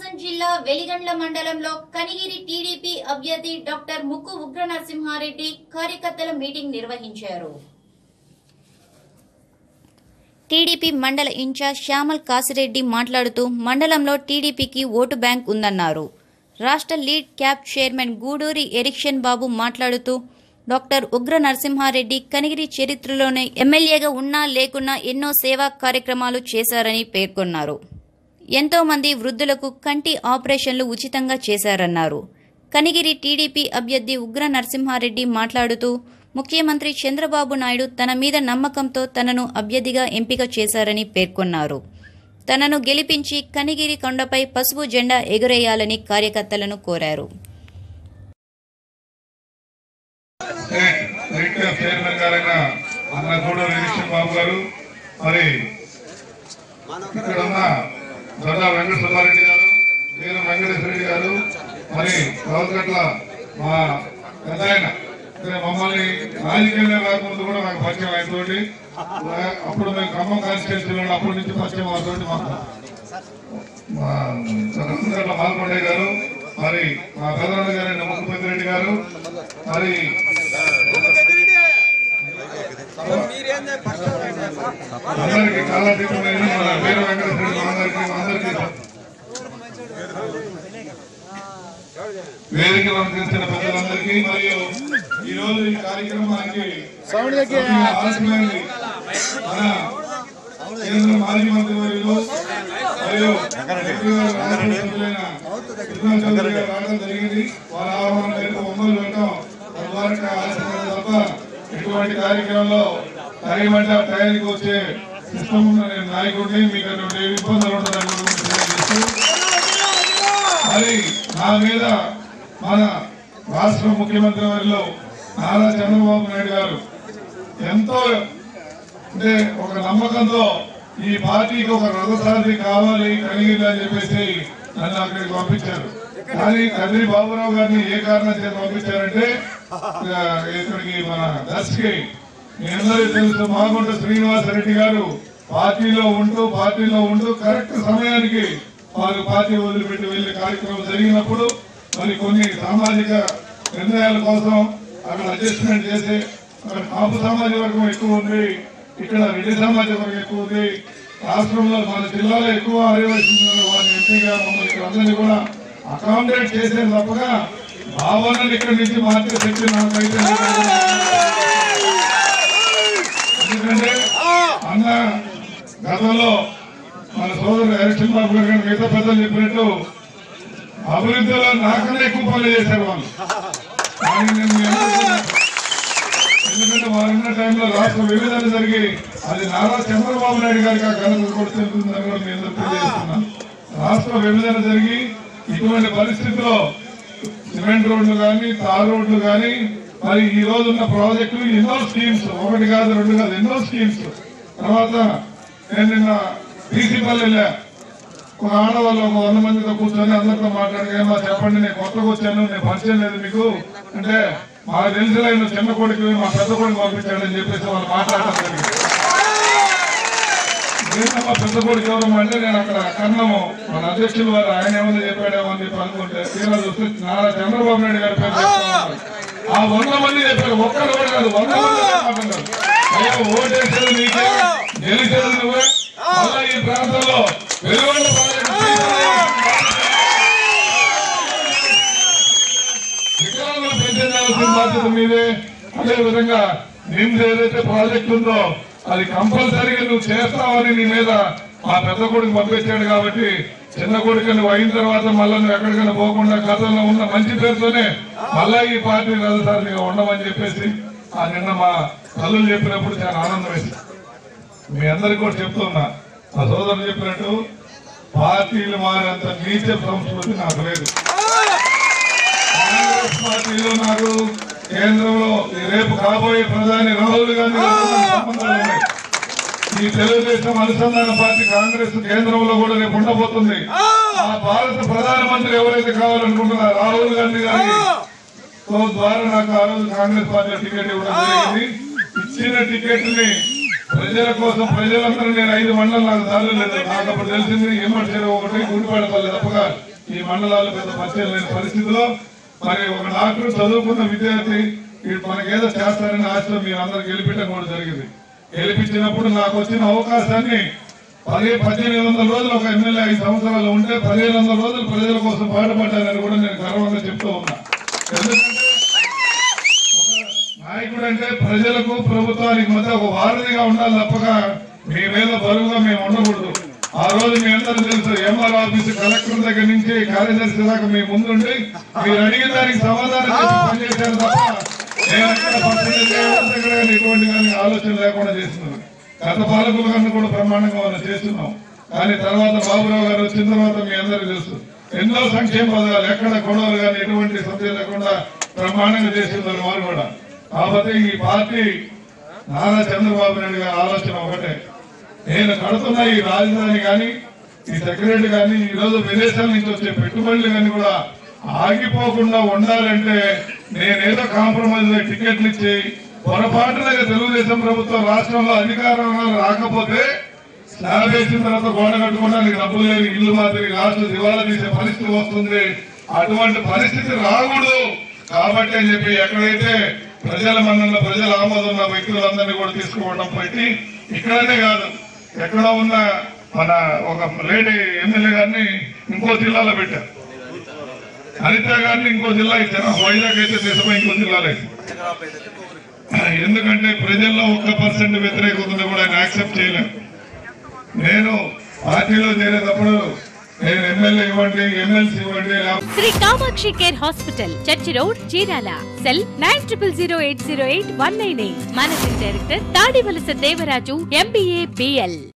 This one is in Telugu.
ప్రకాశం జిల్లా వెలిగండ్ల మండలంలో కనిగిరి టీడీపీ అభ్యర్థి డాక్టర్ ముక్కు ఉగ్ర నరసింహారెడ్డి కార్యకర్తల మీటింగ్ నిర్వహించారు టీడీపీ మండల ఇన్ఛార్జ్ శ్యామల్ కాసిరెడ్డి మాట్లాడుతూ మండలంలో టీడీపీకి ఓటు బ్యాంక్ ఉందన్నారు రాష్ట్ర LIDCAP chairman Guduri Erikshan Babu మాట్లాడుతూ డాక్టర్ ఉగ్ర నరసింహారెడ్డి కనిగిరి చరిత్రలోనే ఎమ్మెల్యేగా ఉన్నా లేకున్నా ఎన్నో సేవా కార్యక్రమాలు చేశారని పేర్కొన్నారు ఎంతో మంది వృద్ధులకు కంటి ఆపరేషన్లు ఉచితంగా చేశారన్నారు కనిగిరి టీడీపీ అభ్యర్థి ఉగ్ర నరసింహారెడ్డి మాట్లాడుతూ ముఖ్యమంత్రి చంద్రబాబు నాయుడు తన మీద నమ్మకంతో తనను అభ్యర్థిగా ఎంపిక చేశారని పేర్కొన్నారు తనను గెలిపించి కనిగిరి కొండపై పసుపు జెండా ఎగురేయాలని కార్యకర్తలను కోరారు రైట్ చైర్మన్ గారైన అన్న కూడా నిరీక్షణ్ బాబు గారు మరి ఇక్కడ ఉన్న దొడ్డ వెంకట సుబ్బారెడ్డి గారు వీర వెంకటేశ్వర రెడ్డి గారు మరి రావుగట్ల మా పెద్ద ఆయన ఇక్కడ మమ్మల్ని రాజకీయంలో రాకముందు కూడా నాకు పరిచయం అయినతోటి అప్పుడు మేము ఖమ్మం కాన్స్టిట్యూన్సీలో అప్పటి నుంచి పరిచయం అవుతుంది మాకు మా రావుగట్ల మాల్కొండే గారు మరి మా పెదనాన్న గారైన ముఖ్యమంత్రి రెడ్డి గారు మరి అందరికి కాలాతీతమైన మన వీర వెంకటేశ్వర అందరికి అందరికి వేదికలో తెలిసిన పెద్దలందరికీ మరియు ఈ రోజు ఈ కార్యక్రమానికి ఆలస్యమైంది మన కేంద్ర మాజీ మంత్రి వర్యులు మరియు ఎంపీ గారు రాష్ట్ర సభ్యులైన కృష్ణా చౌదరి గారు రావడం జరిగింది వారి ఆహ్వానం మేరకు ఒంగోలు వెళ్ళడం తద్వారా ఆలస్యమైంది తప్ప ఇటువంటి కార్యక్రమంలో టైం అంటే టైంకి వచ్చే సిస్టమ్ ఉన్న నేను నాయకుడిని మీకు అటువంటి ఇబ్బందులు ఉండదని కూడా తెలియజేస్తూ మరి నా మీద మన రాష్ట్ర ముఖ్యమంత్రి వారిలో నారా చంద్రబాబు నాయుడు గారు ఎంతో అంటే ఒక నమ్మకంతో ఈ పార్టీకి ఒక రథసారథి కావాలి కలిగింది అని చెప్పేసి నన్ను అక్కడికి పంపించారు కానీ కదిరి బాబురావు గారిని ఏ కారణం చేత పంపించారంటే ఆ, ఇక్కడికి మన దర్శకి మీ అందరికీ తెలుసు మాగుంట శ్రీనివాసరెడ్డి గారు పార్టీలో ఉంటూ పార్టీలో ఉంటూ కరెక్ట్ సమయానికి వారు పార్టీ వదిలిపెట్టి వెళ్లే కార్యక్రమం జరిగినప్పుడు మరి కొన్ని సామాజిక నిర్ణయాల కోసం అక్కడ అడ్జస్ట్మెంట్ చేసి అక్కడ కాపు సమాజ వర్గం ఎక్కువ ఉంది ఇక్కడ రెడ్డి సమాజ వర్గం ఎక్కువ ఉంది రాష్ట్రంలో మన జిల్లాలో ఎక్కువ ఆదివాసీ ఉన్నారు వారిని ఎంపీగా మమ్మల్ని ఇక్కడ అందరినీ కూడా అకామిడేట్ చేసే తప్పగా భావనలు ఇక్కడి నుంచి మార్చే శక్తి నాకైతే లేదు. ఎందుకంటే అన్న గతంలో మన సోదరుడు ఎలక్షన్ బాబు గారు కానీ మిగతా పెద్దలు చెప్పినట్టు అభివృద్ధిలో నాకన్నా ఎక్కువ పనులు చేశారు వాళ్ళు కానీ నేను మీ అందరికీ ఎందుకంటే వారున్న టైంలో రాష్ట్ర విభజన జరిగి అది నారా చంద్రబాబు నాయుడు గారికి ఆ ఘనత కూడా చెందుతుందని కూడా మీ అందరూ తెలియజేస్తున్నాను రాష్ట్ర విభజన జరిగి ఇటువంటి పరిస్థితిలో సిమెంట్ రోడ్లు కానీ తార్ రోడ్లు కానీ మరి ఈ రోజు ఉన్న ప్రాజెక్టులు ఎన్నో స్కీమ్స్ ఒకటి కాదు రెండు కాదు ఎన్నో స్కీమ్స్ తర్వాత నేను నిన్న బీసీ పల్లె వెళ్ళా ఒక ఆడవాళ్ళు ఒక వంద మందితో కూర్చొని అందరితో మాట్లాడి ఏమో చెప్పండి నేను కొత్తగా వచ్చాను నేను పరిచయం లేదు మీకు అంటే మాకు తెలిసిన ఆయన చిన్న కొడుకు మా పెద్ద కొడుకు పంపించాడని చెప్పేసి వాళ్ళు మాట్లాడటం జరిగింది నేను మా పెద్ద కొడుకు ఎవరు అంటే నేను అక్కడ కన్నము మన అధ్యక్షులు వారు ఆయన ఏమన్నా చెప్పాడేమో అని చెప్పి అనుకుంటే తీరా చూస్తే నారా చంద్రబాబు నాయుడు గారి పేరు చెప్తా ఉన్నారు. ఆ వంద మంది చెప్పారు ఒక్కరు కూడా కాదు వంద మంది మాట్లాడారు అయ్యా ఓటేసేది నీకే గెలిచేది నువ్వే మళ్ళా ఈ ప్రాంతంలో వెలువడ్డ ప్రాజెక్టు వికలాంగులు పెంచాల్సిన బాధ్యత మీదే అదే విధంగా నిమ్స్ ఏదైతే ప్రాజెక్ట్ ఉందో అది కంపల్సరీగా నువ్వు చేస్తావని నీ మీద మా పెద్ద కొడుకు పంపించాడు కాబట్టి చిన్న కొడుకు నువ్వు అయిన తర్వాత మళ్ళీ నువ్వు ఎక్కడికైనా పోకుండా గతంలో ఉన్న మంచి పేరుతోనే మళ్ళా ఈ పార్టీ రాజధానిగా ఉండమని చెప్పేసి ఆ నిన్న మా తల్లులు చెప్పినప్పుడు చాలా ఆనందం వేసింది మీ అందరికి కూడా చెప్తున్నా మా సోదరులు చెప్పినట్టు పార్టీలు మారేంత నీచ సంస్కృతి నాకు లేదు కాంగ్రెస్ పార్టీలో నాకు కేంద్రంలో ఈ రేపు కాబోయే ప్రధాని రాహుల్ గాంధీ గారితో నాకు సంబంధాలు ఉన్నాయి ఈ తెలుగుదేశం అనుసంధాన పార్టీ కాంగ్రెస్ కేంద్రంలో కూడా రేపు ఉండబోతుంది ఆ భారత ప్రధానమంత్రి ఎవరైతే కావాలనుకుంటున్నారో రాహుల్ గాంధీ గారికి సో ద్వారా నాకు ఆ రోజు కాంగ్రెస్ పార్టీ టికెట్ ఇవ్వడం జరిగింది ఇచ్చిన టికెట్ ని ప్రజల కోసం ప్రజలందరూ నేను ఐదు మండలం నాకు దారి లేదు నాకు అప్పుడు తెలిసింది ఏమంటారు ఒకటి గుడిపడపల్లి తప్పగా ఈ మండలాలు పెద్ద పరిచయం లేని పరిస్థితిలో మరి ఒక డాక్టర్ చదువుకున్న విద్యార్థి వీడు మనకేదో చేస్తారని ఆశతో మీరు అందరు గెలిపించడం కూడా జరిగింది గెలిపించినప్పుడు నాకు వచ్చిన అవకాశాన్ని పది పద్దెనిమిది వందల రోజులు ఒక ఎమ్మెల్యే ఐదు సంవత్సరాలు ఉంటే పదిహేను వందల రోజులు ప్రజల కోసం పాటుపడ్డానని కూడా నేను గర్వంగా చెప్తూ ఉన్నా ఎందుకంటే నాయకుడు అంటే ప్రజలకు ప్రభుత్వానికి మధ్య ఒక వారధిగా ఉండాలి తప్పక మీ మీద బరువుగా మేము ఉండకూడదు ఆ రోజు మీ అందరూ తెలుసు ఎంఆర్ ఆఫీస్ కలెక్టర్ దగ్గర నుంచి కార్యదర్శి దాకా మీ ముందుండి మీరు అడిగిన దానికి సమాధానం చెప్పి పనిచేశారు తప్ప నేను ఎక్కడ పర్సెంటేజ్ చేయడం దగ్గర కానీ ఇటువంటి కానీ ఆలోచన లేకుండా చేస్తున్నాను గత పాలకుల కన్నా కూడా బ్రహ్మాండంగా మనం చేస్తున్నాం కానీ తర్వాత బాబురావు గారు వచ్చిన తర్వాత మీ అందరికీ తెలుసు ఎన్నో సంక్షేమ పథకాలు ఎక్కడ గొడవలు కానీ ఎటువంటి సత్యం లేకుండా బ్రహ్మాండంగా చేస్తున్నారు వారు కూడా కాబట్టి ఈ పార్టీ నారా చంద్రబాబు నాయుడు గారి ఆలోచన ఒకటే నేను కడుతున్న ఈ రాజధాని కానీ ఈ సెక్రటరీ కానీ ఈ రోజు విదేశాల నుంచి వచ్చే పెట్టుబడులు కానీ కూడా ఆగిపోకుండా ఉండాలంటే నేనేదో కాంప్రమైజ్ టికెట్లు ఇచ్చి పొరపాటున తెలుగుదేశం ప్రభుత్వం రాష్ట్రంలో అధికారంలో రాకపోతే స్లాబ్ వేసిన తర్వాత గోడ కట్టుకోవడానికి డబ్బులు లేని ఇల్లు మాదిరి రాష్ట్ర దివాలా తీసే పరిస్థితి వస్తుంది అటువంటి పరిస్థితి రాకూడదు కాబట్టి అని చెప్పి ఎక్కడైతే ప్రజల మన్నన ప్రజల ఆమోదం ఉన్న వ్యక్తులందరినీ కూడా తీసుకోవడం పెట్టి ఇక్కడనే కాదు ఎక్కడ ఉన్న మన ఒక లేడీ ఎమ్మెల్యే గారిని ఇంకో జిల్లాలో పెట్టారు అనిత గారిని ఇంకో జిల్లా ఇచ్చారు వైజాగ్ అయితే దేశమై ఇంకో జిల్లాలో ఇచ్చారు. ఎందుకంటే ప్రజల్లో ఒక్క పర్సెంట్ వ్యతిరేకత ఉన్నా కూడా ఆయన యాక్సెప్ట్ చేయలేము నేను పార్టీలో చేరేటప్పుడు నేను ఎమ్మెల్యే ఇవ్వండి ఎమ్మెల్సీ ఇవ్వండి లేకపోతే Shri Kamakshi care hospital church road Chirala cell nine triple zero eight zero eight one nine eight managing director Tadivalasa Devaraju MBA BL